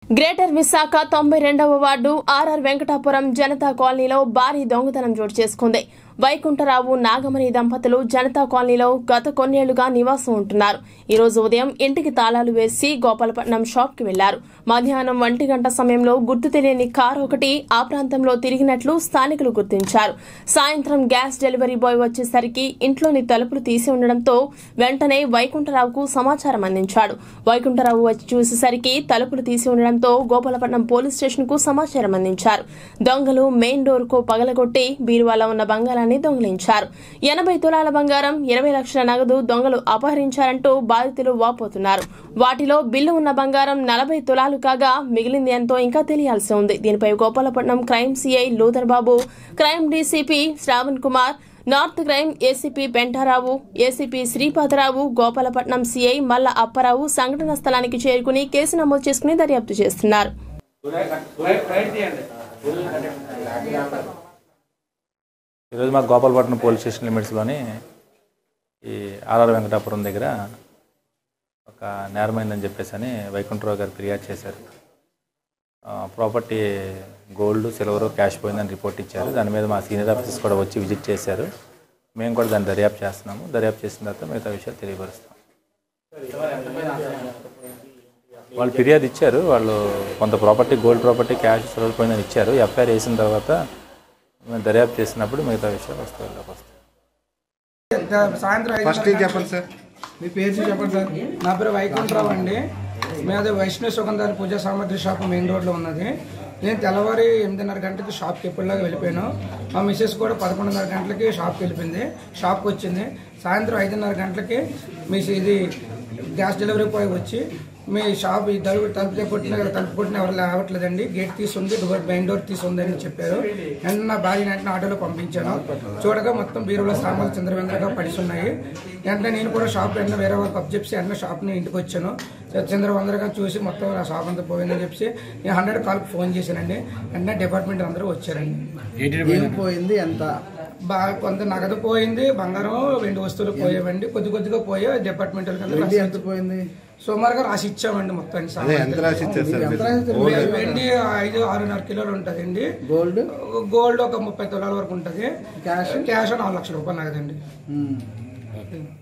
Greater Visakha తొంభై రెండవ ward RR Venkatapuram Janata కాలనీలో భారీ దొంగతనం చోటు చేసుకుంది వైకుంఠరావు నాగమణి దంపతులు జనతా కాలనీలో గత కొన్నేళ్లుగా నివాసం ఉంటున్నారు ఈ రోజు ఉదయం ఇంటికి తాళాలు వేసి గోపాలపట్నం షాప్ కి వెళ్లారు మధ్యాహ్నం ఒంటి గంట సమయంలో గుర్తు తెలియని కారు ఒకటి ఆ ప్రాంతంలో తిరిగినట్లు స్థానికులు గుర్తించారు సాయంత్రం గ్యాస్ డెలివరీ బాయ్ వచ్చేసరికి ఇంట్లోని తలుపులు తీసి ఉండడంతో వెంటనే వైకుంఠరావుకు సమాచారం అందించాడు వైకుంఠరావు వచ్చి చూసేసరికి తలుపులు తీసి ఉండడంతో గోపాలపట్నం పోలీస్ స్టేషన్ కు సమాచారం అందించారు దొంగలు మెయిన్ డోర్ కు పగలగొట్టి బీరువాలో ఉన్న బంగారాన్ని దొంగిలించారు ఎనభై తులాల బంగారం ఇరవై లక్షల నగదు దొంగలు అపహరించారంటూ బాధితులు వాపోతున్నారు వాటిలో బిల్లు ఉన్న బంగారం నలభై తులాలు కాగా మిగిలింది ఎంతో ఇంకా తెలియాల్సి ఉంది దీనిపై Gopalapatnam crime CI Luther Babu crime DCP Shravan Kumar north crime ACP Pentarao ACP Sripadarao Gopalapatnam CI Malla Apparao సంఘటన స్థలానికి చేరుకుని కేసు నమోదు చేసుకుని దర్యాప్తు చేస్తున్నారు ఈరోజు మా గోపాలపట్నం పోలీస్ స్టేషన్ లిమిట్స్లోని ఈ ఆర్ఆర్ వెంకటాపురం దగ్గర ఒక నేరమైందని చెప్పేసి అని వైకుంఠరావు గారు ఫిర్యాదు చేశారు ఆ, ప్రాపర్టీ గోల్డ్ సిల్వర్ క్యాష్ పోయిందని రిపోర్ట్ ఇచ్చారు దాని మీద మా సీనియర్ ఆఫీసర్స్ కూడా వచ్చి విజిట్ చేశారు మేము కూడా దాన్ని దర్యాప్తు చేస్తున్నాము దర్యాప్తు చేసిన తర్వాత మిగతా విషయాలు తెలియపరుస్తాం వాళ్ళు ఫిర్యాదు ఇచ్చారు వాళ్ళు కొంత property gold property cash silver పోయిందని ఇచ్చారు ఎఫ్ఐఆర్ వేసిన తర్వాత మేము దర్యాప్తు చేసినప్పుడు మిగతా విషయాలు వస్తాయి వాళ్ళకి వస్తాయి సాయంత్రం ఐదు ఫస్ట్ ఏం చెప్పండి సార్ మీ పేరు చెప్పండి సార్ నా పేరు వైకుంఠరావు అండి మీది వైష్ణవ సుగంధాల పూజా సామాగ్రి షాప్ మెయిన్ రోడ్లో ఉన్నది నేను తెల్లవారి ఎనిమిదిన్నర గంటలకి షాప్కి ఎప్పటిలాగా వెళ్ళిపోయాను మా మిస్సెస్ కూడా పదకొండున్నర గంటలకి షాప్కి వెళ్ళిపోయింది షాప్కి వచ్చింది సాయంత్రం ఐదున్నర గంటలకి మీ ఇది గ్యాస్ డెలివరీ బాయ్ వచ్చి మీ షాప్ ఈ తలుపు తలుపు కొట్టిన తలుపు కొట్టిన ఎవరు రావట్లేదండి గేట్ తీసి ఉంది డోర్ మెయిన్ డోర్ తీసి ఉంది అని చెప్పారు వెంటనే నా భార్య వెంటనే ఆటోలో పంపించాను చూడగా మొత్తం బీరులో సామాన్లు చంద్రవేంద్రగా పడిసి ఉన్నాయి వెంటనే నేను కూడా షాప్ వెంటనే వేరే వాళ్ళకి అప్ చెప్పి వెంటనే షాప్ని ఇంటికి వచ్చాను చంద్రవందరగా చూసి మొత్తం నా షాప్ అంతా పోయిందని చెప్పి నేను హండ్రెడ్ కాల్కి ఫోన్ చేశానండి వెంటనే డిపార్ట్మెంట్ అందరూ వచ్చారండి ఏం పోయింది ఎంత బాగా కొంత నగదు పోయింది బంగారం వెండి వస్తువులు పోయేవండి కొద్ది కొద్దిగా పోయే డిపార్ట్మెంట్ వెండి ఎంత పోయింది సుమారుగా రాసి ఇచ్చామండి మొత్తం అదే సామాన్లు. ఎంత రాసి ఇచ్చారు సార్ ఎంత రాసి ఇచ్చారు? మీరు? వెండి ఐదు ఆరున్నర కిలోలు ఉంటుందండి గోల్డ్ గోల్డ్ ఒక ముప్పై తులాల వరకు ఉంటుంది క్యాష్ క్యాష్ నాలుగు లక్షల రూపాయలు నగదండి ఉమ్.